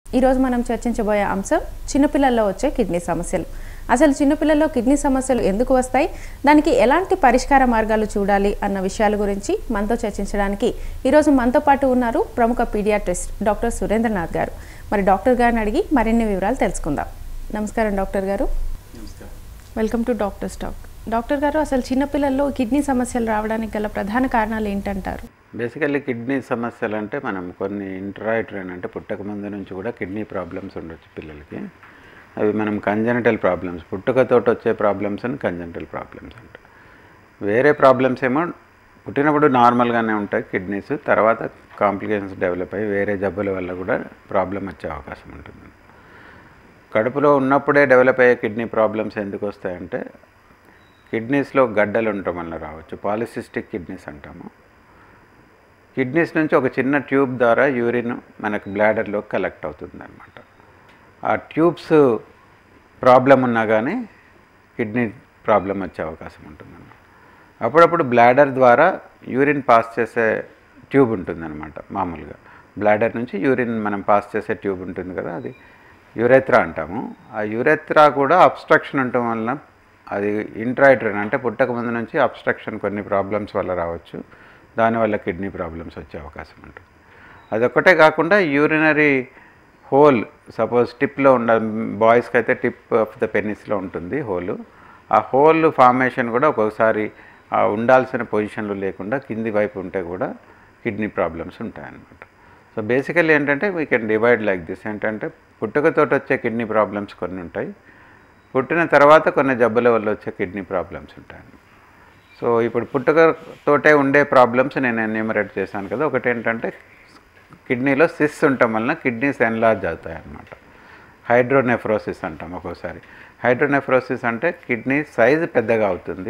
ఈరోజు మనం చర్చించబోయే అంశం చిన్నపిల్లల్లో వచ్చే కిడ్నీ సమస్యలు అసలు చిన్నపిల్లల్లో కిడ్నీ సమస్యలు ఎందుకు వస్తాయి దానికి ఎలాంటి పరిష్కార మార్గాలు చూడాలి అన్న విషయాల గురించి మనతో చర్చించడానికి ఈరోజు మనతో పాటు ఉన్నారు ప్రముఖ పీడియాట్రిస్ట్ డాక్టర్ సురేంద్రనాథ్ గారు మరి డాక్టర్ గారిని అడిగి మరిన్ని వివరాలు తెలుసుకుందాం నమస్కారం డాక్టర్ గారు వెల్కమ్ టు డాక్టర్ స్టాక్ డాక్టర్ గారు అసలు చిన్నపిల్లల్లో కిడ్నీ సమస్యలు రావడానికి గల ప్రధాన కారణాలు ఏంటంటారు బేసికల్లీ కిడ్నీ సమస్యలు అంటే మనం కొన్ని ఇంట్రాయిట్రైన్ అంటే పుట్టక ముందు నుంచి కూడా కిడ్నీ ప్రాబ్లమ్స్ ఉండొచ్చు పిల్లలకి అవి మనం కంజనిటల్ ప్రాబ్లమ్స్ పుట్టుకతోటి వచ్చే ప్రాబ్లమ్స్ అని కంజనిటల్ ప్రాబ్లమ్స్ అంట వేరే ప్రాబ్లమ్స్ ఏమో పుట్టినప్పుడు నార్మల్గానే ఉంటాయి కిడ్నీస్ తర్వాత కాంప్లికేషన్స్ డెవలప్ అయ్యి వేరే జబ్బుల వల్ల కూడా ప్రాబ్లం వచ్చే అవకాశం ఉంటుంది కడుపులో ఉన్నప్పుడే డెవలప్ అయ్యే కిడ్నీ ప్రాబ్లమ్స్ ఎందుకు వస్తాయంటే కిడ్నీస్లో గడ్డలు ఉండటం వల్ల రావచ్చు పాలిసిస్టిక్ కిడ్నీస్ అంటాము కిడ్నీస్ నుంచి ఒక చిన్న ట్యూబ్ ద్వారా యూరిన్ మనకు బ్లాడర్లో కలెక్ట్ అవుతుంది అనమాట ఆ ట్యూబ్స్ ప్రాబ్లం ఉన్నా కానీ కిడ్నీ ప్రాబ్లం వచ్చే అవకాశం ఉంటుంది అప్పుడప్పుడు బ్లాడర్ ద్వారా యూరిన్ పాస్ చేసే ట్యూబ్ ఉంటుందన్నమాట మామూలుగా బ్లాడర్ నుంచి యూరిన్ మనం పాస్ చేసే ట్యూబ్ ఉంటుంది కదా అది యురెత్రా అంటాము ఆ యురెత్రా కూడా అబ్స్ట్రక్షన్ ఉండటం వలన అది ఇంట్రాయిట్రన్ అంటే పుట్టక ముందు నుంచి అబ్స్ట్రక్షన్ కొన్ని ప్రాబ్లమ్స్ వల్ల రావచ్చు దానివల్ల కిడ్నీ ప్రాబ్లమ్స్ వచ్చే అవకాశం ఉంటుంది అదొక్కటే కాకుండా యూరినరీ హోల్ సపోజ్ టిప్లో ఉన్న బాయ్స్కి అయితే టిప్ ఆఫ్ ద పెనిస్లో ఉంటుంది హోల్ ఆ హోల్ ఫార్మేషన్ కూడా ఒక్కొక్కసారి ఆ ఉండాల్సిన పొజిషన్లో లేకుండా కింది వైపు ఉంటే కూడా కిడ్నీ ప్రాబ్లమ్స్ ఉంటాయన్నమాట సో బేసికల్లీ ఏంటంటే we can divide like this ఏంటంటే పుట్టుకతోటి వచ్చే కిడ్నీ ప్రాబ్లమ్స్ కొన్ని ఉంటాయి పుట్టిన తర్వాత కొన్ని జబ్బుల వల్ల వచ్చే కిడ్నీ ప్రాబ్లమ్స్ ఉంటాయి సో ఇప్పుడు పుట్టుకతోటే ఉండే ప్రాబ్లమ్స్ నేను ఎన్యూమరేట్ చేశాను కదా ఒకటి ఏంటంటే కిడ్నీలో సిస్ ఉండటం వలన కిడ్నీస్ ఎన్లార్జ్ అవుతాయి అన్నమాట హైడ్రోనెఫ్రోసిస్ అంటాం ఒక్కోసారి హైడ్రోనెఫ్రోసిస్ అంటే కిడ్నీ సైజు పెద్దగా అవుతుంది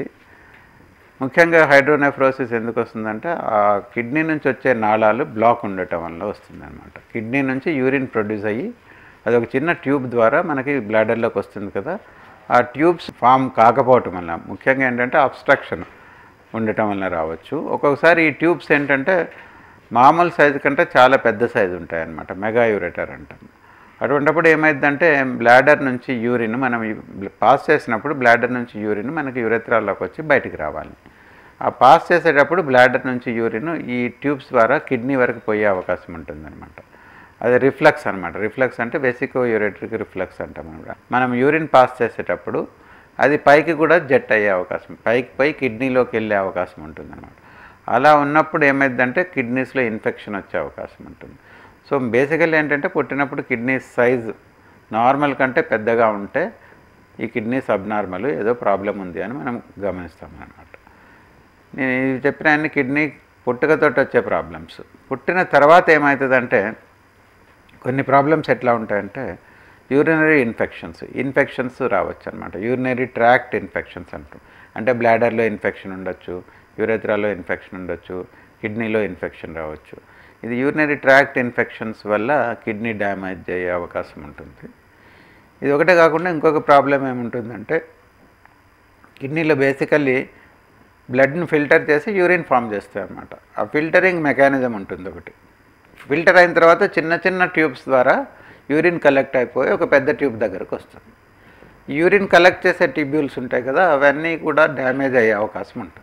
ముఖ్యంగా హైడ్రోనెఫ్రోసిస్ ఎందుకు వస్తుందంటే ఆ కిడ్నీ నుంచి వచ్చే నాళాలు బ్లాక్ ఉండటం వల్ల వస్తుంది అనమాట కిడ్నీ నుంచి యూరిన్ ప్రొడ్యూస్ అయ్యి అది ఒక చిన్న ట్యూబ్ ద్వారా మనకి బ్లాడర్లోకి వస్తుంది కదా ఆ ట్యూబ్స్ ఫామ్ కాకపోవటం వల్ల ముఖ్యంగా ఏంటంటే అబ్స్ట్రక్షన్ ఉండటం వల్ల రావచ్చు ఒక్కొక్కసారి ఈ ట్యూబ్స్ ఏంటంటే మామూలు సైజు కంటే చాలా పెద్ద సైజు ఉంటాయి అన్నమాట మెగా యూరేటర్ అంటాం అటువంటిప్పుడు ఏమైందంటే బ్లాడర్ నుంచి యూరిన్ మనం పాస్ చేసినప్పుడు బ్లాడర్ నుంచి యూరిన్ మనకి యూరెత్రాల్లోకి వచ్చి బయటికి రావాలి ఆ పాస్ చేసేటప్పుడు బ్లాడర్ నుంచి యూరిన్ ఈ ట్యూబ్స్ ద్వారా కిడ్నీ వరకు పోయే అవకాశం ఉంటుందన్నమాట అది రిఫ్లక్స్ అనమాట రిఫ్లక్స్ అంటే బేసిక్ యూరేటరీకి రిఫ్లక్స్ అంటాం అనమాట మనం యూరిన్ పాస్ చేసేటప్పుడు అది పైకి కూడా జెట్ అయ్యే అవకాశం పైకి పోయి కిడ్నీలోకి వెళ్ళే అవకాశం ఉంటుందన్నమాట అలా ఉన్నప్పుడు ఏమైందంటే కిడ్నీస్లో ఇన్ఫెక్షన్ వచ్చే అవకాశం ఉంటుంది సో బేసికల్లీ ఏంటంటే పుట్టినప్పుడు కిడ్నీ సైజ్ నార్మల్ కంటే పెద్దగా ఉంటే ఈ కిడ్నీ సబ్నార్మల్ ఏదో ప్రాబ్లం ఉంది అని మనం గమనిస్తాం అనమాట నేను ఇది చెప్పిన అన్ని కిడ్నీ పుట్టుకతోటి వచ్చే ప్రాబ్లమ్స్ పుట్టిన తర్వాత ఏమవుతుందంటే కొన్ని ప్రాబ్లమ్స్ ఎట్లా ఉంటాయంటే యూరినరీ ఇన్ఫెక్షన్స్ ఇన్ఫెక్షన్స్ రావచ్చు అనమాట యూరినరీ ట్రాక్ట్ ఇన్ఫెక్షన్స్ అంటాం అంటే బ్లాడర్లో ఇన్ఫెక్షన్ ఉండొచ్చు యూరెత్రాలో ఇన్ఫెక్షన్ ఉండొచ్చు కిడ్నీలో ఇన్ఫెక్షన్ రావచ్చు ఇది యూరినరీ ట్రాక్ట్ ఇన్ఫెక్షన్స్ వల్ల కిడ్నీ డ్యామేజ్ అయ్యే అవకాశం ఉంటుంది ఇది ఒకటే కాకుండా ఇంకొక ప్రాబ్లం ఏముంటుందంటే కిడ్నీలో బేసికల్లీ బ్లడ్ని ఫిల్టర్ చేసి యూరిన్ ఫామ్ చేస్తాయి అన్నమాట ఆ ఫిల్టరింగ్ మెకానిజం ఉంటుంది ఒకటి ఫిల్టర్ అయిన తర్వాత చిన్న చిన్న ట్యూబ్స్ ద్వారా యూరిన్ కలెక్ట్ అయిపోయి ఒక పెద్ద ట్యూబ్ దగ్గరకు వస్తుంది యూరిన్ కలెక్ట్ చేసే ట్యూబ్యూల్స్ ఉంటాయి కదా అవన్నీ కూడా డ్యామేజ్ అయ్యే అవకాశం ఉంటుంది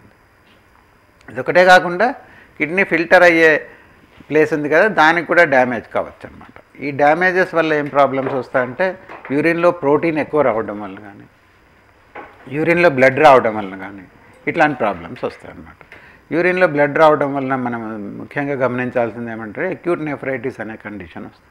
ఇదొకటే కాకుండా కిడ్నీ ఫిల్టర్ అయ్యే ప్లేస్ ఉంది కదా దానికి కూడా డ్యామేజ్ కావచ్చు అనమాట ఈ డ్యామేజెస్ వల్ల ఏం ప్రాబ్లమ్స్ వస్తాయంటే యూరిన్లో ప్రోటీన్ ఎక్కువ రావడం వల్ల కానీ యూరిన్లో బ్లడ్ రావడం వల్ల కానీ ఇట్లాంటి ప్రాబ్లమ్స్ వస్తాయి అన్నమాట యూరిన్లో బ్లడ్ రావడం వలన మనం ముఖ్యంగా గమనించాల్సింది ఏమంటే అక్యూట్ నెఫ్రైటిస్ అనే కండిషన్ వస్తుంది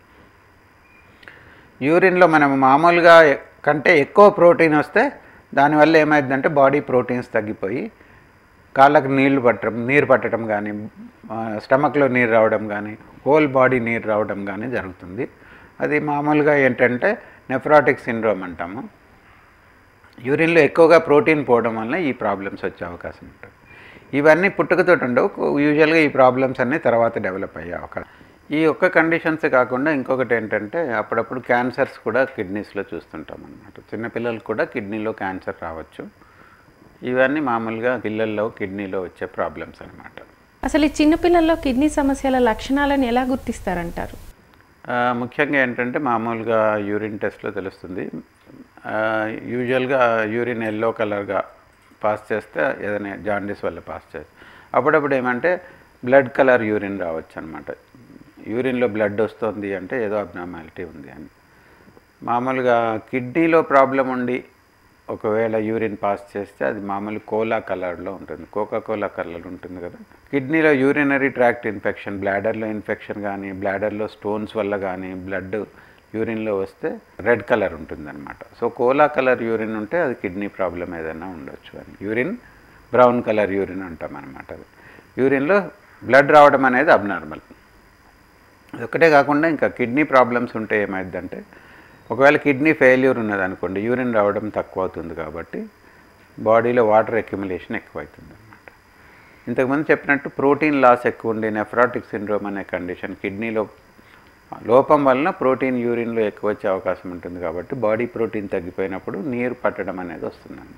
యూరిన్లో మనం మామూలుగా కంటే ఎక్కువ ప్రోటీన్ వస్తే దానివల్ల ఏమైందంటే బాడీ ప్రోటీన్స్ తగ్గిపోయి కాళ్ళకు నీళ్లు పట్టడం నీరు పట్టడం కానీ స్టమక్లో నీరు రావడం కానీ హోల్ బాడీ నీరు రావడం కానీ జరుగుతుంది అది మామూలుగా ఏంటంటే నెఫ్రాటిక్ సిండ్రోమ్ అంటాము యూరిన్లో ఎక్కువగా ప్రోటీన్ పోవడం వల్ల ఈ ప్రాబ్లమ్స్ వచ్చే అవకాశం ఉంటుంది ఇవన్నీ పుట్టుకతో ఉండవు యూజువల్గా ఈ ప్రాబ్లమ్స్ అన్నీ తర్వాత డెవలప్ అయ్యే అవకాశం ఈ ఒక్క కండిషన్స్ కాకుండా ఇంకొకటి ఏంటంటే అప్పుడప్పుడు క్యాన్సర్స్ కూడా కిడ్నీస్లో చూస్తుంటాం అన్నమాట చిన్నపిల్లలకు కూడా కిడ్నీలో క్యాన్సర్ రావచ్చు ఇవన్నీ మామూలుగా పిల్లల్లో కిడ్నీలో వచ్చే ప్రాబ్లమ్స్ అనమాట అసలు ఈ చిన్నపిల్లల్లో కిడ్నీ సమస్యల లక్షణాలను ఎలా గుర్తిస్తారంటారు ఆ, ముఖ్యంగా ఏంటంటే మామూలుగా యూరిన్ టెస్ట్లో తెలుస్తుంది ఆ, యూజువల్గా యూరిన్ ఎల్లో కలర్గా పాస్ చేస్తే ఏదైనా జాండీస్ వల్ల పాస్ చేస్తే అప్పుడప్పుడు ఏమంటే బ్లడ్ కలర్ యూరిన్ రావచ్చు అనమాట యూరిన్లో బ్లడ్ వస్తుంది అంటే ఏదో అబ్నార్మాలిటీ ఉంది అని మామూలుగా కిడ్నీలో ప్రాబ్లం ఉండి ఒకవేళ యూరిన్ పాస్ చేస్తే అది మామూలు కోలా కలర్లో ఉంటుంది కోకా కోలా కలర్ ఉంటుంది కదా కిడ్నీలో యూరినరీ ట్రాక్ట్ ఇన్ఫెక్షన్ బ్లాడర్లో ఇన్ఫెక్షన్ కానీ బ్లాడర్లో స్టోన్స్ వల్ల కానీ బ్లడ్ యూరిన్లో వస్తే రెడ్ కలర్ ఉంటుందన్నమాట సో కోలా కలర్ యూరిన్ ఉంటే అది కిడ్నీ ప్రాబ్లం ఏదైనా ఉండొచ్చు అని యూరిన్ బ్రౌన్ కలర్ యూరిన్ అంటాం అనమాట అది యూరిన్లో బ్లడ్ రావడం అనేది అబ్నార్మల్ ఒకటే కాకుండా ఇంకా కిడ్నీ ప్రాబ్లమ్స్ ఉంటే ఏమైందంటే ఒకవేళ కిడ్నీ ఫెయిల్యూర్ ఉన్నదనుకోండి యూరిన్ రావడం తక్కువ అవుతుంది కాబట్టి బాడీలో వాటర్ అక్యుములేషన్ ఎక్కువ అవుతుంది అనమాట ఇంతకుముందు చెప్పినట్టు ప్రోటీన్ లాస్ ఎక్కువ ఉండి నెఫ్రాటిక్ సిండ్రోమ్ అనే కండిషన్ కిడ్నీలో లోపం వలన ప్రోటీన్ యూరిన్లో ఎక్కువ వచ్చే అవకాశం ఉంటుంది కాబట్టి బాడీ ప్రోటీన్ తగ్గిపోయినప్పుడు నీరు పట్టడం అనేది వస్తుందన్నమాట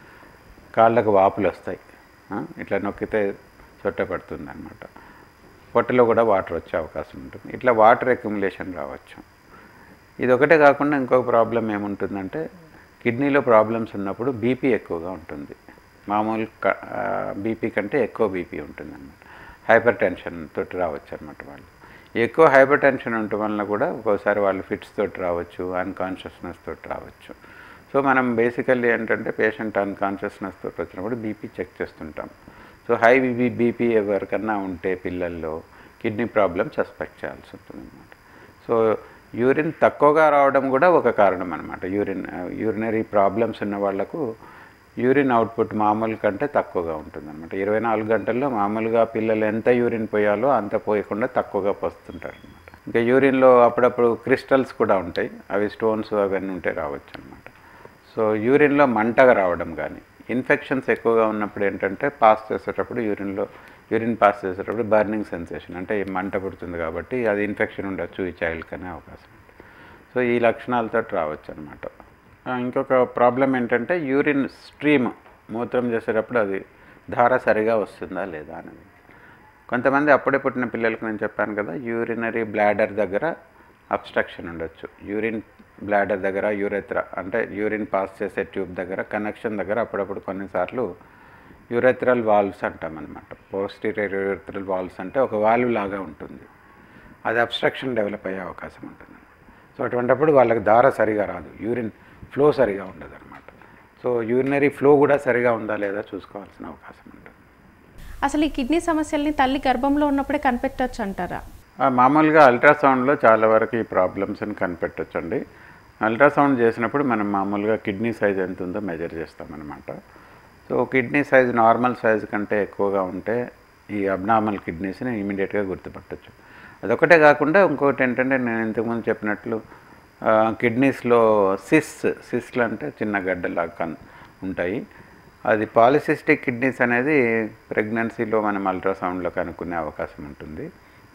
కాళ్ళకు వాపులు వస్తాయి ఆ, ఇట్లా నొక్కితే చొట్ట పడుతుంది అనమాట పొట్టలో కూడా వాటర్ వచ్చే అవకాశం ఉంటుంది ఇట్లా వాటర్ అక్యుములేషన్ రావచ్చు ఇది ఒకటే కాకుండా ఇంకొక ప్రాబ్లం ఏముంటుందంటే కిడ్నీలో ప్రాబ్లమ్స్ ఉన్నప్పుడు బీపీ ఎక్కువగా ఉంటుంది మామూలు బీపీ కంటే ఎక్కువ బీపీ ఉంటుంది అనమాట హైపర్ టెన్షన్ తోటి రావచ్చు అనమాట వాళ్ళు ఎక్కువ హైపర్ టెన్షన్ ఉండటం వలన కూడా ఒక్కోసారి వాళ్ళు ఫిట్స్ తోటి రావచ్చు అన్కాన్షియస్నెస్ తోటి రావచ్చు సో మనం బేసికల్లీ ఏంటంటే పేషెంట్ అన్కాన్షియస్నెస్ తోటి వచ్చినప్పుడు బీపీ చెక్ చేస్తుంటాం సో హై బీపీ బీపీ ఎవరికన్నా ఉంటే పిల్లల్లో కిడ్నీ ప్రాబ్లం సస్పెక్ట్ చేయాల్సి ఉంటుంది అనమాట సో యూరిన్ తక్కువగా రావడం కూడా ఒక కారణం అనమాట యూరిన్ యూరినరీ ప్రాబ్లమ్స్ ఉన్న వాళ్ళకు యూరిన్ అవుట్పుట్ మామూలు కంటే తక్కువగా ఉంటుంది అనమాట ఇరవై నాలుగు గంటల్లో మామూలుగా పిల్లలు ఎంత యూరిన్ పోయాలో అంత పోయకుండా తక్కువగా పోస్తుంటారు అనమాట ఇంకా యూరిన్లో అప్పుడప్పుడు క్రిస్టల్స్ కూడా ఉంటాయి అవి స్టోన్స్ అవన్నీ ఉంటే రావచ్చు అనమాట సో యూరిన్లో మంటగా రావడం కానీ ఇన్ఫెక్షన్స్ ఎక్కువగా ఉన్నప్పుడు ఏంటంటే పాస్ చేసేటప్పుడు యూరిన్లో యూరిన్ పాస్ చేసేటప్పుడు బర్నింగ్ సెన్సేషన్ అంటే ఈ మంట పుడుతుంది కాబట్టి అది ఇన్ఫెక్షన్ ఉండొచ్చు ఈ చైల్డ్కి అనే అవకాశం ఉంది సో ఈ లక్షణాలతో రావచ్చు అనమాట ఇంకొక ప్రాబ్లం ఏంటంటే యూరిన్ స్ట్రీమ్ మూత్రం చేసేటప్పుడు అది ధార సరిగా వస్తుందా లేదా అనేది కొంతమంది అప్పుడే పుట్టిన పిల్లలకు నేను చెప్పాను కదా యూరినరీ బ్లాడర్ దగ్గర అబ్స్ట్రక్షన్ ఉండొచ్చు యూరిన్ బ్లాడర్ దగ్గర యూరెత్ర అంటే యూరిన్ పాస్ చేసే ట్యూబ్ దగ్గర కనెక్షన్ దగ్గర అప్పుడప్పుడు కొన్నిసార్లు యూరెత్రల్ వాల్వ్స్ అంటాం అనమాట పోస్టీరియర్ యూరెత్రల్ వాల్వ్స్ అంటే ఒక వాల్వ్ లాగా ఉంటుంది అది అబ్స్ట్రక్షన్ డెవలప్ అయ్యే అవకాశం ఉంటుంది సో అటువంటిప్పుడు వాళ్ళకి దార సరిగా రాదు యూరిన్ ఫ్లో సరిగా ఉండదు అనమాట సో యూరినరీ ఫ్లో కూడా సరిగా ఉందా లేదా చూసుకోవాల్సిన అవకాశం ఉంటుంది అసలు ఈ కిడ్నీ సమస్యల్ని తల్లి గర్భంలో ఉన్నప్పుడే కనిపెట్టవచ్చు అంటారా ఆ, మామూలుగా అల్ట్రాసౌండ్లో చాలా వరకు ఈ ప్రాబ్లమ్స్ని కనిపెట్టొచ్చండి అల్ట్రాసౌండ్ చేసినప్పుడు మనం మామూలుగా కిడ్నీ సైజ్ ఎంత ఉందో మెజర్ చేస్తామన్నమాట so kidney size normal size కంటే ఎక్కువగా ఉంటే ఈ అబ్నార్మల్ కిడ్నీస్ని ఇమీడియట్గా గుర్తుపట్టచ్చు అదొకటే కాకుండా ఇంకొకటి ఏంటంటే నేను ఇంతకుముందు చెప్పినట్లు కిడ్నీస్లో సిస్ సిస్లు అంటే చిన్న గడ్డలాగా కన్ ఉంటాయి అది పాలిసిస్టిక్ కిడ్నీస్ అనేది ప్రెగ్నెన్సీలో మనం అల్ట్రాసౌండ్లో కనుక్కునే అవకాశం ఉంటుంది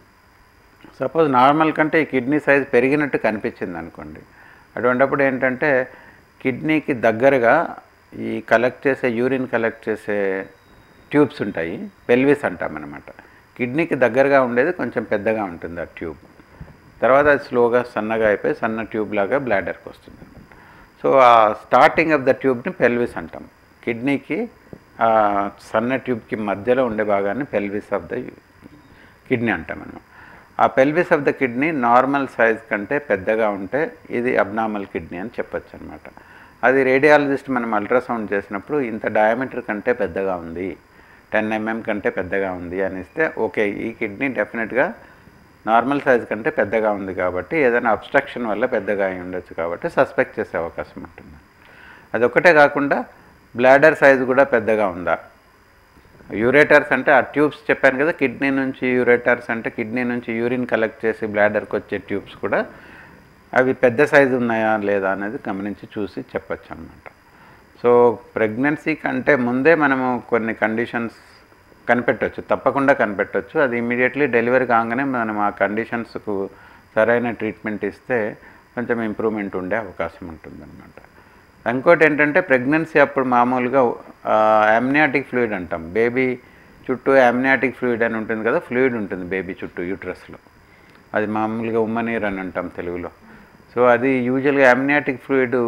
సపోజ్ నార్మల్ కంటే ఈ కిడ్నీ సైజ్ పెరిగినట్టు కనిపించింది అనుకోండి అటువంటిప్పుడు ఏంటంటే కిడ్నీకి దగ్గరగా ఈ కలెక్ట్ చేసే యూరిన్ కలెక్ట్ చేసే ట్యూబ్స్ ఉంటాయి పెల్విస్ అంటాం అనమాట కిడ్నీకి దగ్గరగా ఉండేది కొంచెం పెద్దగా ఉంటుంది ఆ ట్యూబ్ తర్వాత అది స్లోగా సన్నగా అయిపోయి సన్న ట్యూబ్ లాగా బ్లాడర్కి వస్తుంది సో ఆ స్టార్టింగ్ ఆఫ్ ద ట్యూబ్ని పెల్విస్ అంటాం కిడ్నీకి ఆ సన్న ట్యూబ్కి మధ్యలో ఉండే భాగాన్ని పెల్విస్ ఆఫ్ ద కిడ్నీ అంటాం మనం ఆ pelvis of the kidney normal size కంటే పెద్దగా ఉంటే ఇది అబ్నార్మల్ కిడ్నీ అని చెప్పొచ్చు అనమాట అది రేడియాలజిస్ట్ మనం అల్ట్రాసౌండ్ చేసినప్పుడు ఇంత డయామీటర్ కంటే పెద్దగా ఉంది టెన్ ఎంఎం కంటే పెద్దగా ఉంది అని ఇస్తే ఓకే ఈ కిడ్నీ డెఫినెట్గా నార్మల్ సైజ్ కంటే పెద్దగా ఉంది కాబట్టి ఏదైనా అబ్స్ట్రక్షన్ వల్ల పెద్దగా అయి ఉండొచ్చు కాబట్టి సస్పెక్ట్ చేసే అవకాశం ఉంటుంది అదొక్కటే కాకుండా బ్లాడర్ సైజ్ కూడా పెద్దగా ఉందా యూరేటర్స్ అంటే ఆ ట్యూబ్స్ చెప్పాను కదా కిడ్నీ నుంచి యూరేటర్స్ అంటే కిడ్నీ నుంచి యూరిన్ కలెక్ట్ చేసి బ్లాడర్కి వచ్చే ట్యూబ్స్ కూడా అవి పెద్ద సైజు ఉన్నాయా లేదా అనేది గమనించి చూసి చెప్పచ్చు అనమాట సో ప్రెగ్నెన్సీ కంటే ముందే మనము కొన్ని కండిషన్స్ కనిపెట్టవచ్చు తప్పకుండా కనిపెట్టవచ్చు అది ఇమీడియట్లీ డెలివరీ కాగానే మనం ఆ కండిషన్స్కు సరైన ట్రీట్మెంట్ ఇస్తే కొంచెం ఇంప్రూవ్మెంట్ ఉండే అవకాశం ఉంటుందన్నమాట ఇంకోటి ఏంటంటే ప్రెగ్నెన్సీ అప్పుడు మామూలుగా అమ్నియాటిక్ ఫ్లూయిడ్ అంటాం బేబీ చుట్టూ అమ్నియాటిక్ ఫ్లూయిడ్ అని ఉంటుంది కదా ఫ్లూయిడ్ ఉంటుంది బేబీ చుట్టూ యూట్రస్లో అది మామూలుగా ఉమ్మనీరు అని అంటాం తెలుగులో సో అది యూజువల్గా అమ్నియాటిక్ ఫ్లూయిడ్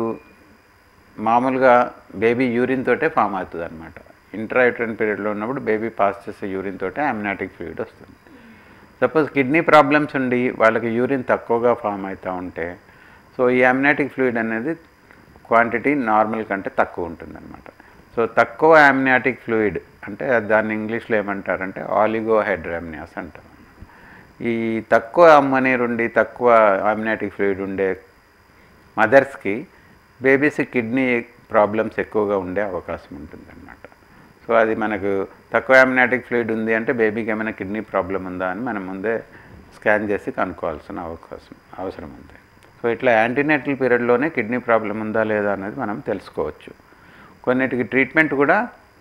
మామూలుగా బేబీ యూరిన్ తోటే ఫామ్ అవుతుంది అనమాట ఇంట్రాయూట్రన్ పీరియడ్లో ఉన్నప్పుడు బేబీ పాస్ చేసే యూరిన్ తోటే అమ్నాటిక్ ఫ్లూయిడ్ వస్తుంది సపోజ్ కిడ్నీ ప్రాబ్లమ్స్ ఉండి వాళ్ళకి యూరిన్ తక్కువగా ఫామ్ అవుతూ ఉంటే సో ఈ అమ్నాటిక్ ఫ్లూయిడ్ అనేది క్వాంటిటీ నార్మల్ కంటే తక్కువ ఉంటుందన్నమాట సో తక్కువ అమ్నాటిక్ ఫ్లూయిడ్ అంటే దాన్ని ఇంగ్లీష్లో ఏమంటారంటే ఆలిగో హైడ్రామ్నియాస్ అంటారు ఈ తక్కువ అమ్మనీరు ఉండి తక్కువ అమ్నాటిక్ ఫ్లూయిడ్ ఉండే మదర్స్కి బేబీస్ కిడ్నీ ప్రాబ్లమ్స్ ఎక్కువగా ఉండే అవకాశం ఉంటుందన్నమాట సో అది మనకు తక్కువ అమ్నాటిక్ ఫ్లూయిడ్ ఉంది అంటే బేబీకి ఏమైనా కిడ్నీ ప్రాబ్లం ఉందా అని మనం ముందే స్కాన్ చేసి కనుక్కోవాల్సిన అవకాశం అవసరం ఉంది సో ఇట్లా యాంటీనేటల్ పీరియడ్లోనే కిడ్నీ ప్రాబ్లం ఉందా లేదా అనేది మనం తెలుసుకోవచ్చు కొన్నిటికి ట్రీట్మెంట్ కూడా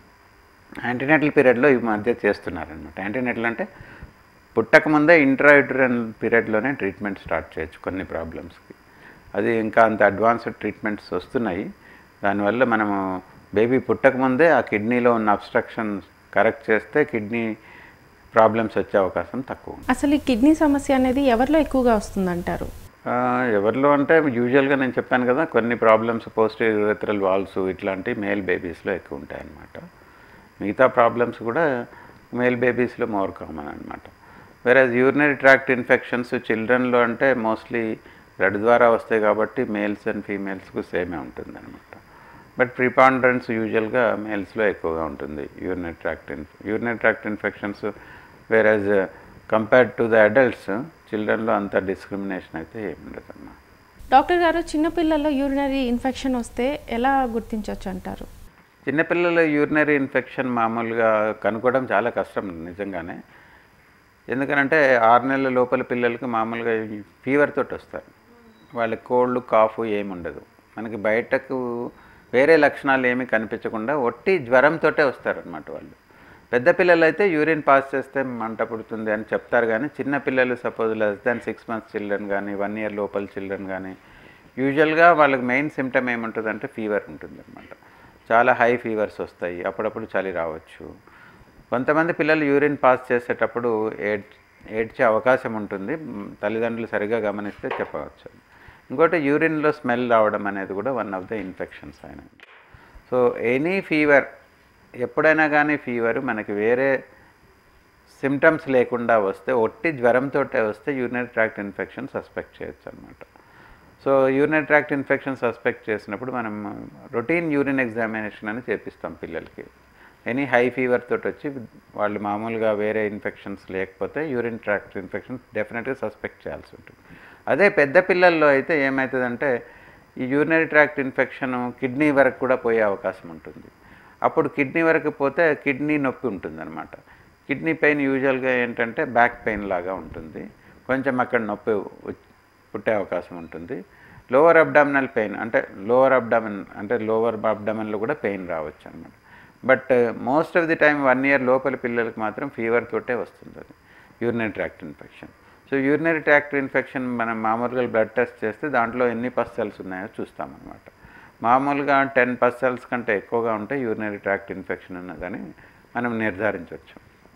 యాంటీనేటల్ పీరియడ్లో ఈ మధ్య చేస్తున్నారనమాట యాంటీనేటల్ అంటే పుట్టక ముందే ఇంట్రాయూటరల్ పీరియడ్లోనే ట్రీట్మెంట్ స్టార్ట్ చేయొచ్చు కొన్ని ప్రాబ్లమ్స్కి అది ఇంకా అంత అడ్వాన్స్డ్ ట్రీట్మెంట్స్ వస్తున్నాయి దానివల్ల మనము బేబీ పుట్టక ముందే ఆ కిడ్నీలో ఉన్న అబ్స్ట్రక్షన్ కరెక్ట్ చేస్తే కిడ్నీ ప్రాబ్లమ్స్ వచ్చే అవకాశం తక్కువ ఉంది. అసలు ఈ కిడ్నీ సమస్య అనేది ఎవరిలో ఎక్కువగా వస్తుందంటారు ఆ, ఎవరిలో అంటే యూజువల్గా నేను చెప్పాను కదా కొన్ని ప్రాబ్లమ్స్ పోస్ట్ యూరెథరల్ వాల్స్ ఇట్లాంటి మేల్ బేబీస్లో ఎక్కువ ఉంటాయి అన్నమాట మిగతా ప్రాబ్లమ్స్ కూడా మేల్ బేబీస్లో మోర్ కామన్ అనమాట వేరే యూరినరీ ట్రాక్ట్ ఇన్ఫెక్షన్స్ చిల్డ్రన్లో అంటే మోస్ట్లీ బ్లడ్ ద్వారా వస్తాయి కాబట్టి మేల్స్ అండ్ ఫీమేల్స్కు సేమే ఉంటుంది అనమాట బట్ ప్రిపాండరెన్స్ యూజువల్గా మేల్స్లో ఎక్కువగా ఉంటుంది urinary tract in urinary tract infections average compared to the adults చిల్డ్రన్లో అంత డిస్క్రిమినేషన్ అయితే ఏమి ఉండదు అన్నమాట డాక్టర్ గారు చిన్నపిల్లల్లో యూరినరీ ఇన్ఫెక్షన్ వస్తే ఎలా గుర్తించవచ్చు అంటారు చిన్నపిల్లల యూరినరీ ఇన్ఫెక్షన్ మామూలుగా కనుక్కోవడం చాలా కష్టం నిజంగానే ఎందుకనంటే ఆరు నెలల లోపల పిల్లలకి మామూలుగా ఫీవర్ తోటి వస్తారు వాళ్ళకి కోల్డ్ కాఫ్ ఏమి ఉండదు మనకి బయటకు వేరే లక్షణాలు ఏమీ కనిపించకుండా ఒట్టి జ్వరంతో వస్తారనమాట వాళ్ళు పెద్ద పిల్లలు అయితే యూరిన్ పాస్ చేస్తే మంట పుడుతుంది అని చెప్తారు కానీ చిన్న పిల్లలు suppose less than six months children కానీ వన్ ఇయర్ లోపల చిల్డ్రన్ కానీ యూజువల్గా వాళ్ళకి మెయిన్ సిమ్టమ్ ఏముంటుందంటే ఫీవర్ ఉంటుంది అనమాట చాలా హై ఫీవర్స్ వస్తాయి అప్పుడప్పుడు చలి రావచ్చు కొంతమంది పిల్లలు యూరిన్ పాస్ చేసేటప్పుడు ఏడ్ ఏడ్చే అవకాశం ఉంటుంది మ్, తల్లిదండ్రులు సరిగా గమనిస్తే చెప్పవచ్చు ఇంకోటి యూరిన్లో స్మెల్ రావడం అనేది కూడా వన్ ఆఫ్ ద ఇన్ఫెక్షన్స్ అయిన సో ఎనీ ఫీవర్ ఎప్పుడైనా కానీ ఫీవర్ మనకి వేరే సిమ్టమ్స్ లేకుండా వస్తే ఒట్టి జ్వరంతో వస్తే యూరినరీ ట్రాక్ట్ ఇన్ఫెక్షన్ సస్పెక్ట్ చేయొచ్చు అనమాట so urinary tract infection suspect చేసినప్పుడు మనం రొటీన్ యూరిన్ ఎగ్జామినేషన్ అని చేపిస్తాం పిల్లలకి ఎనీ హై ఫీవర్ తోటి వచ్చి వాళ్ళు మామూలుగా వేరే ఇన్ఫెక్షన్స్ లేకపోతే యూరిన్ ట్రాక్ట్ ఇన్ఫెక్షన్ డెఫినెట్గా సస్పెక్ట్ చేయాల్సి ఉంటుంది అదే పెద్ద పిల్లల్లో అయితే ఏమవుతుందంటే ఈ యూరినరీ ట్రాక్ట్ ఇన్ఫెక్షన్ కిడ్నీ వరకు కూడా పోయే అవకాశం ఉంటుంది అప్పుడు కిడ్నీ వరకు పోతే కిడ్నీ నొప్పి ఉంటుంది అనమాట కిడ్నీ పెయిన్ యూజువల్గా ఏంటంటే బ్యాక్ పెయిన్ లాగా ఉంటుంది కొంచెం అక్కడ నొప్పి ఉచ్- పుట్టే అవకాశం ఉంటుంది లోవర్ అబ్డామినల్ పెయిన్ అంటే లోవర్ అబ్డామిన్ అంటే లోవర్ అబ్డామిన్లో కూడా పెయిన్ రావచ్చు అనమాట but most of the time one year లోపల పిల్లలకి మాత్రం ఫీవర్ తోటే వస్తుంది అది urinary tract infection so urinary tract infection మనం మామూలుగా బ్లడ్ టెస్ట్ చేస్తే దాంట్లో ఎన్ని పస్ సెల్స్ ఉన్నాయో చూస్తామన్నమాట మామూలుగా టెన్ పస్ సెల్స్ కంటే ఎక్కువగా ఉంటే యూరినరీ ట్రాక్ట్ ఇన్ఫెక్షన్ ఉన్నదని మనం నిర్ధారించవచ్చు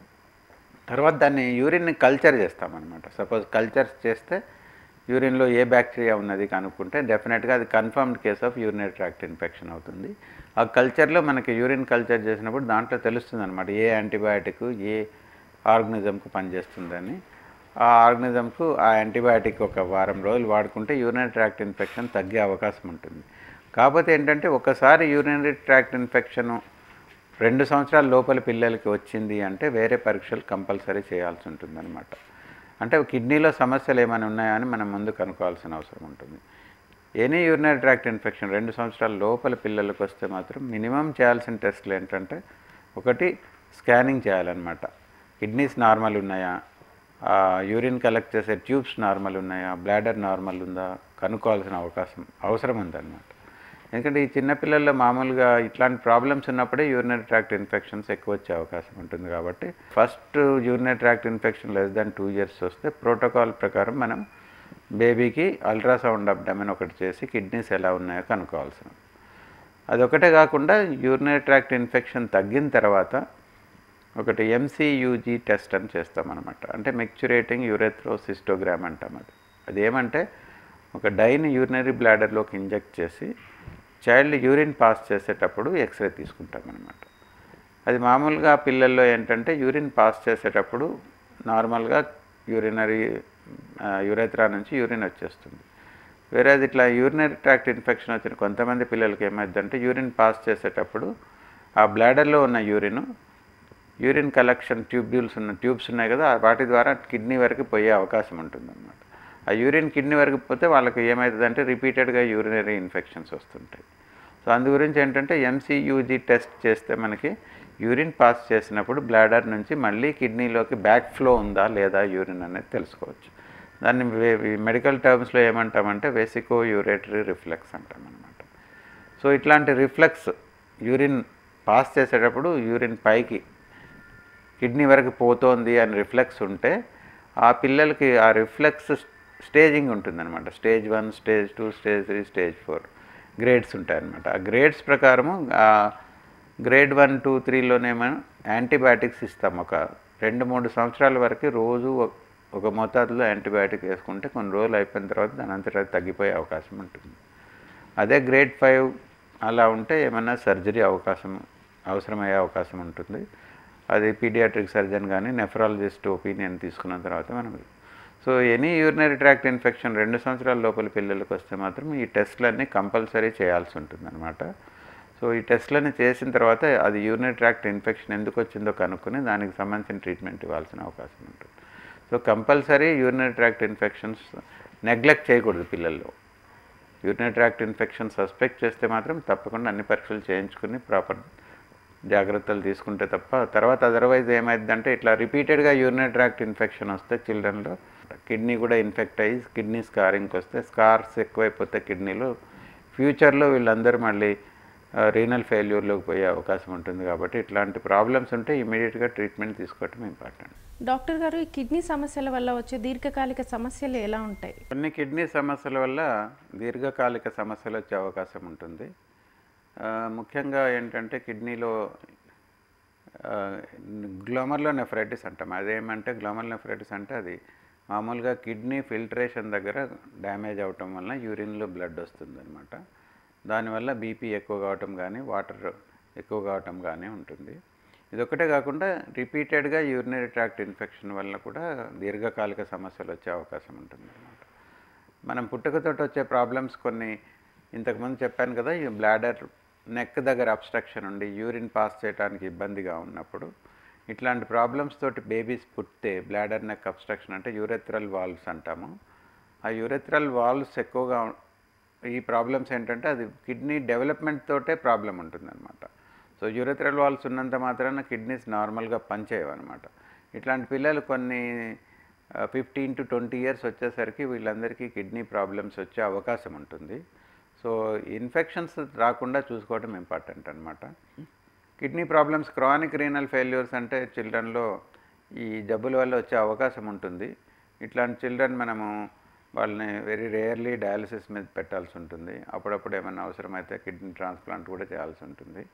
తర్వాత దాన్ని యూరిన్ని కల్చర్ చేస్తామన్నమాట సపోజ్ కల్చర్స్ చేస్తే యూరిన్లో ఏ బ్యాక్టీరియా ఉన్నది కనుక్కుంటే డెఫినెట్గా అది confirmed case of urinary tract infection అవుతుంది ఆ కల్చర్లో మనకి యూరిన్ కల్చర్ చేసినప్పుడు దాంట్లో తెలుస్తుంది అనమాట ఏ యాంటీబయాటిక్ ఏ ఆర్గనిజంకు పనిచేస్తుందని ఆ ఆర్గనిజంకు ఆ యాంటీబయాటిక్ ఒక వారం రోజులు వాడుకుంటే యూరినరీ ట్రాక్ట్ ఇన్ఫెక్షన్ తగ్గే అవకాశం ఉంటుంది కాకపోతే ఏంటంటే ఒకసారి యూరినరీ ట్రాక్ట్ ఇన్ఫెక్షను రెండు సంవత్సరాల లోపల పిల్లలకి వచ్చింది అంటే వేరే పరీక్షలు కంపల్సరీ చేయాల్సి ఉంటుందన్నమాట అంటే కిడ్నీలో సమస్యలు ఏమైనా ఉన్నాయా అని మనం ముందు కనుక్కోవాల్సిన అవసరం ఉంటుంది ఎనీ యూరినరీ ట్రాక్ట్ ఇన్ఫెక్షన్ రెండు సంవత్సరాల లోపల పిల్లలకు వస్తే మాత్రం మినిమం చేయాల్సిన టెస్టులు ఏంటంటే ఒకటి స్కానింగ్ చేయాలన్నమాట కిడ్నీస్ నార్మల్ ఉన్నాయా ఆ యూరిన్ కలెక్ట్ చేసే ట్యూబ్స్ నార్మల్ ఉన్నాయా బ్లాడర్ నార్మల్ ఉందా కనుక్కోవాల్సిన అవకాశం అవసరం ఉందన్నమాట ఎందుకంటే ఈ చిన్నపిల్లల్లో మామూలుగా ఇట్లాంటి ప్రాబ్లమ్స్ ఉన్నప్పుడే యూరినరీ ట్రాక్ట్ ఇన్ఫెక్షన్స్ ఎక్కువ వచ్చే అవకాశం ఉంటుంది కాబట్టి first urinary tract infection less than two years వస్తే ప్రోటోకాల్ ప్రకారం మనం బేబీకి అల్ట్రాసౌండ్ అబ్డమెన్ ఒకటి చేసి కిడ్నీస్ ఎలా ఉన్నాయో కనుక్కోవాల్సిన అదొకటే కాకుండా యూరినరీ ట్రాక్ట్ ఇన్ఫెక్షన్ తగ్గిన తర్వాత ఒకటి ఎంసీయూజీ టెస్ట్ అని చేస్తాం అనమాట అంటే మెక్చురేటింగ్ యూరెథ్రోసిస్టోగ్రామ్ అంటాం అది అదేమంటే ఒక డైని యూరినరీ బ్లాడర్లోకి ఇంజెక్ట్ చేసి చైల్డ్ యూరిన్ పాస్ చేసేటప్పుడు ఎక్స్రే తీసుకుంటాం అనమాట అది మామూలుగా పిల్లల్లో ఏంటంటే యూరిన్ పాస్ చేసేటప్పుడు నార్మల్గా యూరినరీ యూరెత్రా నుంచి యూరిన్ వచ్చేస్తుంది వేరే అది ఇట్లా యూరినరీ ట్రాక్ట్ ఇన్ఫెక్షన్ వచ్చిన కొంతమంది పిల్లలకి ఏమైందంటే యూరిన్ పాస్ చేసేటప్పుడు ఆ బ్లాడర్లో ఉన్న యూరిన్ యూరిన్ కలెక్షన్ ట్యూబ్యూల్స్ ఉన్న ట్యూబ్స్ ఉన్నాయి కదా వాటి ద్వారా కిడ్నీ వరకు పోయే అవకాశం ఉంటుందన్నమాట ఆ యూరిన్ కిడ్నీ వరకు పోతే వాళ్ళకి ఏమవుతుందంటే రిపీటెడ్గా యూరినరీ ఇన్ఫెక్షన్స్ వస్తుంటాయి సో అందు గురించి ఏంటంటే ఎంసీయూజీ టెస్ట్ చేస్తే మనకి యూరిన్ పాస్ చేసినప్పుడు బ్లాడర్ నుంచి మళ్ళీ కిడ్నీలోకి బ్యాక్ ఫ్లో ఉందా లేదా యూరిన్ అనేది తెలుసుకోవచ్చు దాన్ని మెడికల్ టర్మ్స్లో ఏమంటామంటే వెసికో యూరేటరీ రిఫ్లెక్స్ అంటాం అనమాట సో ఇట్లాంటి రిఫ్లెక్స్ యూరిన్ పాస్ చేసేటప్పుడు యూరిన్ పైకి కిడ్నీ వరకు పోతోంది అని రిఫ్లెక్స్ ఉంటే ఆ పిల్లలకి ఆ రిఫ్లెక్స్ స్టేజింగ్ ఉంటుందన్నమాట stage one stage two stage three stage four grades ఉంటాయన్నమాట ఆ గ్రేడ్స్ ప్రకారము ఆ గ్రేడ్ వన్ టూ త్రీలోనేమో యాంటీబయాటిక్స్ ఇస్తాం ఒక రెండు మూడు సంవత్సరాల వరకు రోజు ఒక- ఒక మోతాదులో యాంటీబయాటిక్ వేసుకుంటే కొన్ని రోజులు అయిపోయిన తర్వాత దాని అంతటా అది తగ్గిపోయే అవకాశం ఉంటుంది అదే గ్రేడ్ ఫైవ్ అలా ఉంటే ఏమన్నా సర్జరీ అవకాశం అవసరమయ్యే అవకాశం ఉంటుంది అది పీడియాట్రిక్ సర్జన్ కానీ నెఫ్రాలజిస్ట్ ఒపీనియన్ తీసుకున్న తర్వాత మనం so any urinary tract infection రెండు సంవత్సరాల లోపల పిల్లలకు వస్తే మాత్రం ఈ టెస్ట్లన్నీ కంపల్సరీ చేయాల్సి ఉంటుంది అనమాట సో ఈ టెస్ట్లన్నీ చేసిన తర్వాత అది యూరినరీ ట్రాక్ట్ ఇన్ఫెక్షన్ ఎందుకు వచ్చిందో కనుక్కొని దానికి సంబంధించిన ట్రీట్మెంట్ ఇవ్వాల్సిన అవకాశం ఉంటుంది so compulsory urinary tract infections neglect చేయకూడదు పిల్లల్లో యూరినరీ ట్రాక్ట్ ఇన్ఫెక్షన్ సస్పెక్ట్ చేస్తే మాత్రం తప్పకుండా అన్ని పరీక్షలు చేయించుకుని ప్రాపర్ జాగ్రత్తలు తీసుకుంటే తప్ప తర్వాత అదర్వైజ్ ఏమైందంటే ఇట్లా రిపీటెడ్గా యూరినరీ ట్రాక్ట్ ఇన్ఫెక్షన్ వస్తే చిల్డ్రన్లో కిడ్నీ కూడా ఇన్ఫెక్ట్ అయ్యి కిడ్నీ స్కారింగ్కి వస్తే స్కార్స్ ఎక్కువైపోతే కిడ్నీలో ఫ్యూచర్లో వీళ్ళందరూ మళ్ళీ రీనల్ ఫెయిల్యూర్లోకి పోయే అవకాశం ఉంటుంది కాబట్టి ఇట్లాంటి ప్రాబ్లమ్స్ ఉంటే ఇమీడియట్గా ట్రీట్మెంట్ తీసుకోవటం ఇంపార్టెంట్ డాక్టర్ గారు ఈ కిడ్నీ సమస్యల వల్ల వచ్చే దీర్ఘకాలిక సమస్యలు ఎలా ఉంటాయి కొన్ని కిడ్నీ సమస్యల వల్ల దీర్ఘకాలిక సమస్యలు వచ్చే అవకాశం ఉంటుంది ఆ, ముఖ్యంగా ఏంటంటే కిడ్నీలో గ్లోమర్లో నెఫ్రైటిస్ అంటాం అదేమంటే గ్లోమర్ నెఫ్రైటిస్ అంటే అది మామూలుగా కిడ్నీ ఫిల్టరేషన్ దగ్గర డ్యామేజ్ అవటం వల్ల యూరిన్లో బ్లడ్ వస్తుంది అనమాట దానివల్ల బీపీ ఎక్కువ కావటం కానీ వాటర్ ఎక్కువ కావటం కానీ ఉంటుంది ఇదొక్కటే కాకుండా రిపీటెడ్గా యూరినరీ ట్రాక్ట్ ఇన్ఫెక్షన్ వల్ల కూడా దీర్ఘకాలిక సమస్యలు వచ్చే అవకాశం ఉంటుంది అనమాట మనం పుట్టుకతోటి వచ్చే ప్రాబ్లమ్స్ కొన్ని ఇంతకుముందు చెప్పాను కదా ఈ బ్లాడర్ నెక్ దగ్గర అబ్స్ట్రక్షన్ ఉండి యూరిన్ పాస్ చేయడానికి ఇబ్బందిగా ఉన్నప్పుడు ఇట్లాంటి ప్రాబ్లమ్స్ తోటి బేబీస్ పుట్టితే బ్లాడర్ నెక్ అబ్స్ట్రక్షన్ అంటే యూరెథ్రల్ వాల్వ్స్ అంటాము ఆ యూరెథ్రల్ వాల్వ్స్ ఎక్కువగా ఉం- ఈ ప్రాబ్లమ్స్ ఏంటంటే అది కిడ్నీ డెవలప్మెంట్ తోటే ప్రాబ్లం ఉంటుందన్నమాట సో యూరెథ్రల్ వాల్వ్స్ ఉన్నంత మాత్రాన కిడ్నీస్ నార్మల్గా పనిచేయవన్నమాట ఇట్లాంటి పిల్లలు కొన్ని ఫిఫ్టీన్ టు ట్వంటీ ఇయర్స్ వచ్చేసరికి వీళ్ళందరికీ కిడ్నీ ప్రాబ్లమ్స్ వచ్చే అవకాశం ఉంటుంది సో ఇన్ఫెక్షన్స్ రాకుండా చూసుకోవడం ఇంపార్టెంట్ అనమాట kidney problems chronic renal failures అంటే చిల్డ్రన్లో ఈ జబ్బుల వల్ల వచ్చే అవకాశం ఉంటుంది ఇట్లాంటి చిల్డ్రన్ మనము వాళ్ళని వెరీ రేర్లీ డయాలసిస్ మీద పెట్టాల్సి ఉంటుంది అప్పుడప్పుడు ఏమైనా అవసరమైతే కిడ్నీ ట్రాన్స్ప్లాంట్ కూడా చేయాల్సి ఉంటుంది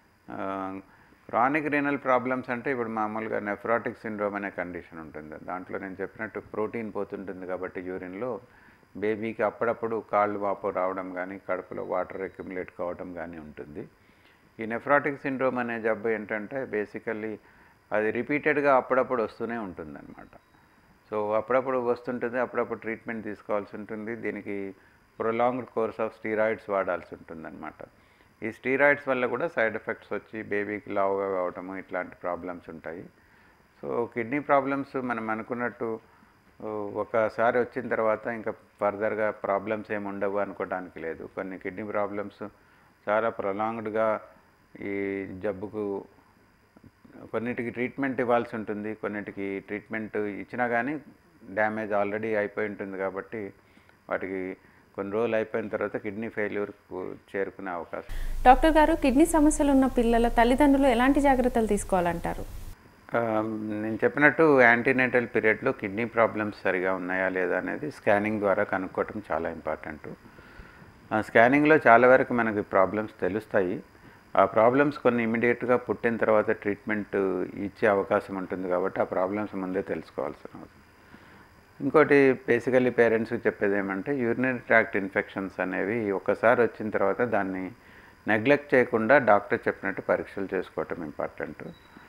క్రానిక్ రీనల్ ప్రాబ్లమ్స్ అంటే ఇప్పుడు మామూలుగా నెఫ్రాటిక్ సిండ్రోమ్ అనే కండిషన్ ఉంటుంది దాంట్లో నేను చెప్పినట్టు ప్రోటీన్ పోతుంటుంది కాబట్టి యూరిన్లో బేబీకి అప్పుడప్పుడు కాళ్ళు వాపు రావడం కానీ కడుపులో వాటర్ అక్యుములేట్ కావడం కానీ ఉంటుంది ఈ నెఫ్రాటిక్ సిండ్రోమ్ అనే జబ్బు ఏంటంటే బేసికల్లీ అది రిపీటెడ్గా అప్పుడప్పుడు వస్తూనే ఉంటుందన్నమాట సో అప్పుడప్పుడు వస్తుంటుంది అప్పుడప్పుడు ట్రీట్మెంట్ తీసుకోవాల్సి ఉంటుంది దీనికి ప్రొలాంగ్డ్ కోర్స్ ఆఫ్ స్టీరాయిడ్స్ వాడాల్సి ఉంటుందన్నమాట ఈ స్టీరాయిడ్స్ వల్ల కూడా సైడ్ ఎఫెక్ట్స్ వచ్చి బేబీకి లావుగా కావటము ఇట్లాంటి ప్రాబ్లమ్స్ ఉంటాయి సో కిడ్నీ ప్రాబ్లమ్స్ మనం అనుకున్నట్టు ఓ, ఒకసారి వచ్చిన తర్వాత ఇంకా ఫర్దర్గా ప్రాబ్లమ్స్ ఏమి ఉండవు అనుకోవడానికి లేదు కొన్ని కిడ్నీ ప్రాబ్లమ్స్ చాలా ప్రొలాంగ్డ్గా ఈ జబ్బుకు కొన్నిటికి ట్రీట్మెంట్ ఇవ్వాల్సి ఉంటుంది కొన్నిటికి ట్రీట్మెంట్ ఇచ్చినా కానీ డ్యామేజ్ ఆల్రెడీ అయిపోయి ఉంటుంది కాబట్టి వాటికి కొన్ని రోజులు అయిపోయిన తర్వాత కిడ్నీ ఫెయిల్యూర్కు చేరుకునే అవకాశం డాక్టర్ గారు కిడ్నీ సమస్యలు ఉన్న పిల్లల తల్లిదండ్రులు ఎలాంటి జాగ్రత్తలు తీసుకోవాలంటారు ఆ, నేను చెప్పినట్టు యాంటీనేటల్ పీరియడ్లో కిడ్నీ ప్రాబ్లమ్స్ సరిగా ఉన్నాయా లేదా అనేది స్కానింగ్ ద్వారా కనుక్కోవటం చాలా ఇంపార్టెంట్ ఆ స్కానింగ్లో చాలా వరకు మనకి ప్రాబ్లమ్స్ తెలుస్తాయి ఆ ప్రాబ్లమ్స్ కొన్ని ఇమీడియట్గా పుట్టిన తర్వాత ట్రీట్మెంట్ ఇచ్చే అవకాశం ఉంటుంది కాబట్టి ఆ ప్రాబ్లమ్స్ ముందే తెలుసుకోవాల్సిన అవసరం ఇంకోటి బేసికలీ పేరెంట్స్కి చెప్పేది ఏమంటే యూరినరీ ట్రాక్ట్ ఇన్ఫెక్షన్స్ అనేవి ఒకసారి వచ్చిన తర్వాత దాన్ని నెగ్లెక్ట్ చేయకుండా డాక్టర్ చెప్పినట్టు పరీక్షలు చేసుకోవటం ఇంపార్టెంట్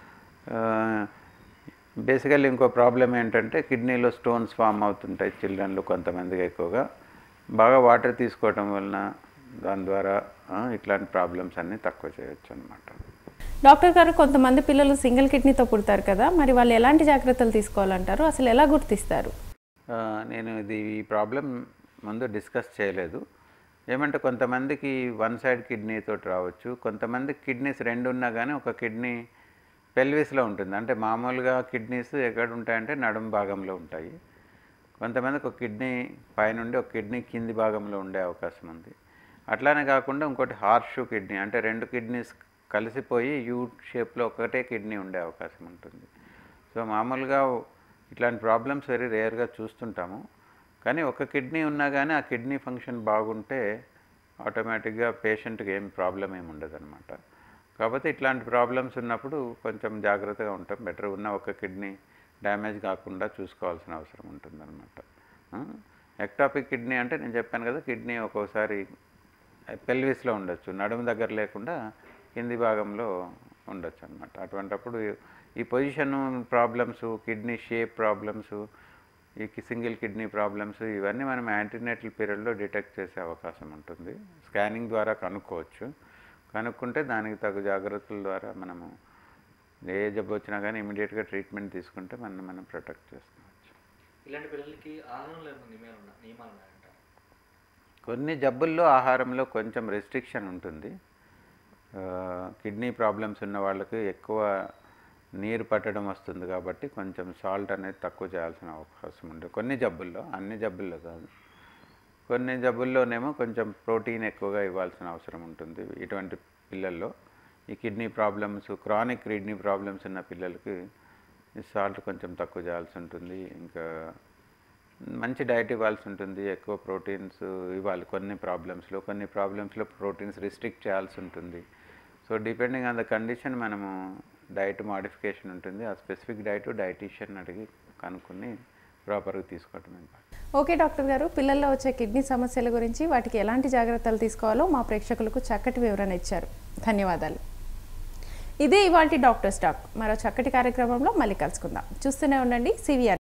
బేసికల్లీ ఇంకో ప్రాబ్లం ఏంటంటే కిడ్నీలో స్టోన్స్ ఫామ్ అవుతుంటాయి చిల్డ్రన్లు కొంతమందికి ఎక్కువగా బాగా వాటర్ తీసుకోవటం వలన దాని ద్వారా ఆ, ఇట్లాంటి ప్రాబ్లమ్స్ అన్నీ తక్కువ చేయొచ్చు అనమాట డాక్టర్ గారు కొంతమంది పిల్లలు సింగిల్ కిడ్నీతో పుడతారు కదా మరి వాళ్ళు ఎలాంటి జాగ్రత్తలు తీసుకోవాలంటారు అసలు ఎలా గుర్తిస్తారు ఆ, నేను ఇది ఈ ప్రాబ్లం ముందు డిస్కస్ చేయలేదు ఏమంటే కొంతమందికి వన్ సైడ్ కిడ్నీతో రావచ్చు కొంతమంది కిడ్నీస్ రెండు ఉన్నా కానీ ఒక కిడ్నీ పెల్విస్లో ఉంటుంది అంటే మామూలుగా కిడ్నీస్ ఎక్కడ ఉంటాయంటే నడుం భాగంలో ఉంటాయి కొంతమందికి ఒక కిడ్నీ పైనుండి ఒక కిడ్నీ కింది భాగంలో ఉండే అవకాశం ఉంది అట్లానే కాకుండా ఇంకోటి హార్షు కిడ్నీ అంటే రెండు కిడ్నీస్ కలిసిపోయి యూ షేప్లో ఒకటే కిడ్నీ ఉండే అవకాశం ఉంటుంది సో మామూలుగా ఇట్లాంటి ప్రాబ్లమ్స్ వెరీ రేర్గా చూస్తుంటాము కానీ ఒక కిడ్నీ ఉన్నా కానీ ఆ కిడ్నీ ఫంక్షన్ బాగుంటే ఆటోమేటిక్గా పేషెంట్కి ఏం ప్రాబ్లం ఏమి ఉండదు అనమాట కాకపోతే ఇట్లాంటి ప్రాబ్లమ్స్ ఉన్నప్పుడు కొంచెం జాగ్రత్తగా ఉంటాం బెటర్ ఉన్న ఒక కిడ్నీ డ్యామేజ్ కాకుండా చూసుకోవాల్సిన అవసరం ఉంటుందన్నమాట ఎక్టాపిక్ కిడ్నీ అంటే నేను చెప్పాను కదా కిడ్నీ ఒక్కోసారి పెల్విస్లో ఉండొచ్చు నడుము దగ్గర లేకుండా కింది భాగంలో ఉండొచ్చు అనమాట అటువంటప్పుడు ఈ position problems kidney shape problems ఈ సింగిల్ కిడ్నీ ప్రాబ్లమ్స్ ఇవన్నీ మనం యాంటీనేటల్ పీరియడ్లో డిటెక్ట్ చేసే అవకాశం ఉంటుంది స్కానింగ్ ద్వారా కనుక్కోవచ్చు కనుక్కుంటే దానికి తగు జాగ్రత్తల ద్వారా మనము ఏ జబ్బు వచ్చినా కానీ ఇమీడియట్గా ట్రీట్మెంట్ తీసుకుంటే మనం మనం ప్రొటెక్ట్ చేసుకోవచ్చు ఇలాంటి పిల్లలకి ఆహారంలో ఏమైనా నియమాలు ఉన్నా నియమాలు ఉన్నాయంటారు కొన్ని జబ్బుల్లో ఆహారంలో కొంచెం రెస్ట్రిక్షన్ ఉంటుంది ఆ, కిడ్నీ ప్రాబ్లమ్స్ ఉన్న వాళ్ళకి ఎక్కువ నీరు పట్టడం వస్తుంది కాబట్టి కొంచెం సాల్ట్ అనేది తక్కువ చేయాల్సిన అవకాశం ఉంటుంది కొన్ని జబ్బుల్లో అన్ని జబ్బుల్లో కాదు కొన్ని జబ్బుల్లోనేమో కొంచెం ప్రోటీన్ ఎక్కువగా ఇవ్వాల్సిన అవసరం ఉంటుంది ఇటువంటి పిల్లల్లో ఈ kidney problems chronic kidney problems ఉన్న పిల్లలకి ఈ సాల్ట్ కొంచెం తక్కువ చేయాల్సి ఉంటుంది ఇంకా మంచి డైట్ ఇవ్వాల్సి ఉంటుంది ఎక్కువ ప్రోటీన్స్ ఇవ్వాలి కొన్ని ప్రాబ్లమ్స్లో కొన్ని ప్రాబ్లమ్స్లో ప్రోటీన్స్ రిస్ట్రిక్ట్ చేయాల్సి ఉంటుంది so depending on the condition మనము డైట్ మాడిఫికేషన్ ఉంటుంది ఆ స్పెసిఫిక్ డైట్ డైటీషియన్ అడిగి కనుక్కొని ప్రాపర్గా తీసుకోవటం ఇంపార్టెంట్ ఓకే డాక్టర్ గారు పిల్లల్లో వచ్చే కిడ్నీ సమస్యల గురించి వాటికి ఎలాంటి జాగ్రత్తలు తీసుకోవాలో మా ప్రేక్షకులకు చక్కటి వివరణ ఇచ్చారు ధన్యవాదాలు ఇదే ఇవాటి డాక్టర్ స్టాక్ మరో చక్కటి కార్యక్రమంలో మళ్ళీ కలుసుకుందాం చూస్తూనే ఉండండి సివిఆర్